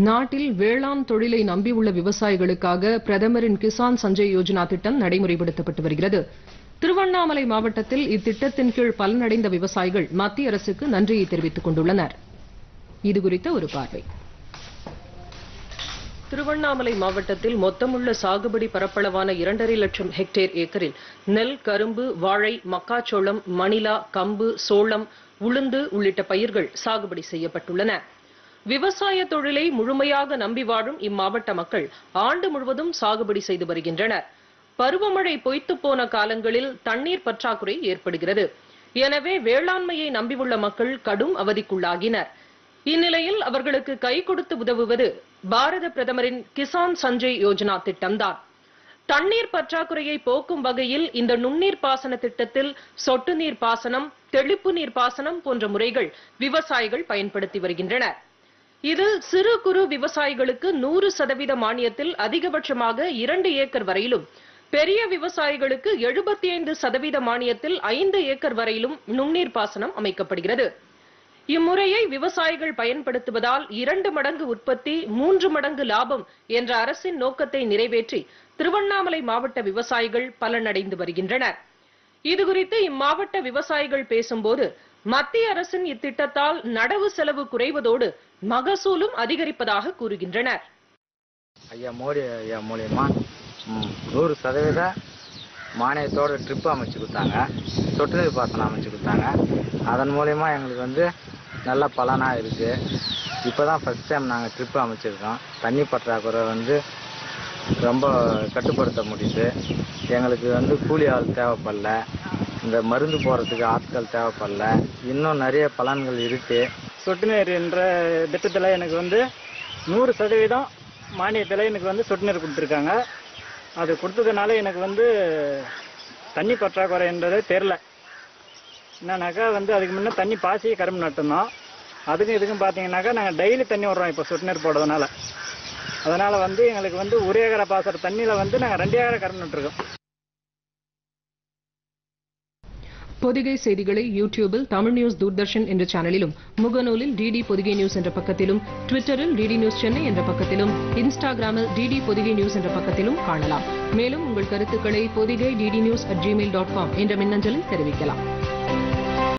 நாட்டில் வேளாண் தொழிலை நம்பியுள்ள விவசாயிகளுக்காக பிரதமரின் கிசான் சஞ்சய் யோஜனா திட்டம் நடைமுறைப்படுத்தப்பட்டு வருகிறது திருவண்ணாமலை மாவட்டத்தில் இத்திட்டத்தின் கீழ் பலனடைந்த விவசாயிகள் மத்திய அரசுக்கு நன்றியை தெரிவித்துக் கொண்டுள்ளனர் இதுகுறித்த ஒரு பார்வை திருவண்ணாமலை மாவட்டத்தில் மொத்தமுள்ள சாகுபடி பரப்பளவான இரண்டரை லட்சம் ஹெக்டேர் ஏக்கரில் நெல் கரும்பு வாழை மக்காச்சோளம் மணிலா கம்பு சோளம் உளுந்து உள்ளிட்ட பயிர்கள் சாகுபடி செய்யப்பட்டுள்ளன விவசாய தொழிலை முழுமையாக நம்பி வாழும் இம்மாவட்ட மக்கள் ஆண்டு முழுவதும் சாகுபடி செய்து வருகின்றனர் பருவமழை பொய்த்து போன காலங்களில் தண்ணீர் பற்றாக்குறை ஏற்படுகிறது எனவே வேளாண்மையை நம்பியுள்ள மக்கள் கடும் அவதிக்குள்ளாகினர் இந்நிலையில் அவர்களுக்கு கை கொடுத்து உதவுவது பாரத பிரதமரின் கிசான் சஞ்சய் யோஜனா திட்டம்தான் தண்ணீர் பற்றாக்குறையை போக்கும் வகையில் இந்த நுண்ணீர் பாசன திட்டத்தில் சொட்டு நீர் பாசனம் தெளிப்பு நீர் பாசனம் போன்ற முறைகள் விவசாயிகள் பயன்படுத்தி வருகின்றனர் இதில் சிறு குறு விவசாயிகளுக்கு நூறு சதவீத மானியத்தில் அதிகபட்சமாக இரண்டு ஏக்கர் வரையிலும் பெரிய விவசாயிகளுக்கு எழுபத்தி ஐந்து சதவீத மானியத்தில் ஐந்து ஏக்கர் வரையிலும் நுண்ணீர் பாசனம் அமைக்கப்படுகிறது இம்முறையை விவசாயிகள் பயன்படுத்துவதால் இரண்டு மடங்கு உற்பத்தி மூன்று மடங்கு லாபம் என்ற அரசின் நோக்கத்தை நிறைவேற்றி திருவண்ணாமலை மாவட்ட விவசாயிகள் பலனடைந்து வருகின்றனர் இதுகுறித்து இம்மாவட்ட விவசாயிகள் பேசும்போது மத்திய அரசின் இத்திட்டத்தால் நடவு செலவு குறைவதோடு மகசூலும் அதிகரிப்பதாக கூறுகின்றனர் ஐயா மோடி ஐயா மூலியமா ம், நூறு சதவீத மானியத்தோட ட்ரிப் அமைச்சு கொடுத்தாங்க சொட்டு நீர் பாசனம் அமைச்சு கொடுத்தாங்க அதன் மூலியமா எங்களுக்கு வந்து நல்ல பலனாக இருக்குது இப்போ தான் ஃபஸ்ட் டைம் நாங்கள் ட்ரிப் அமைச்சிருக்கோம் தண்ணி பற்றாக்குறை வந்து ரொம்ப கட்டுப்படுத்த முடியுது எங்களுக்கு வந்து கூலி ஆள் தேவைப்படல இந்த மருந்து போகிறதுக்கு ஆட்கள் தேவைப்படல இன்னும் நிறைய பலன்கள் இருக்குது சொட்டு நீர் என்ற திட்டத்தில் எனக்கு வந்து நூறு சதவீதம் மானியத்தில் எனக்கு வந்து சொட்டு நீர் கொடுத்துருக்காங்க அது கொடுத்ததுனால எனக்கு வந்து தண்ணி பற்றாக்குறைன்றதே தெரில என்னன்னாக்கா வந்து அதுக்கு முன்னே தண்ணி பாசி கரும்பு நட்டுருந்தோம் அதுக்கும் இதுக்கும் பார்த்தீங்கன்னாக்கா நாங்கள் டெய்லி தண்ணி விட்றோம் இப்போ சொட்டு நீர் போடுறதுனால அதனால் வந்து எங்களுக்கு வந்து ஒரு ஏக்கரை பாசுற தண்ணியில் வந்து நாங்கள் ரெண்டு ஏக்கரை கரும்பு நட்டுருக்கோம் பொதிகை செய்திகளை யூடியூபில் தமிழ் நியூஸ் தூர்தர்ஷன் என்ற சேனலிலும் முகநூலில் டிடி பொதிகை நியூஸ் என்ற பக்கத்திலும் ட்விட்டரில் டிடி நியூஸ் சென்னை என்ற பக்கத்திலும் இன்ஸ்டாகிராமில் டிடி பொதிகை நியூஸ் என்ற பக்கத்திலும் காணலாம் மேலும் உங்கள் கருத்துக்களை Podhigai DD News at Gmail dot com என்ற மின்னஞ்சலில் தெரிவிக்கலாம்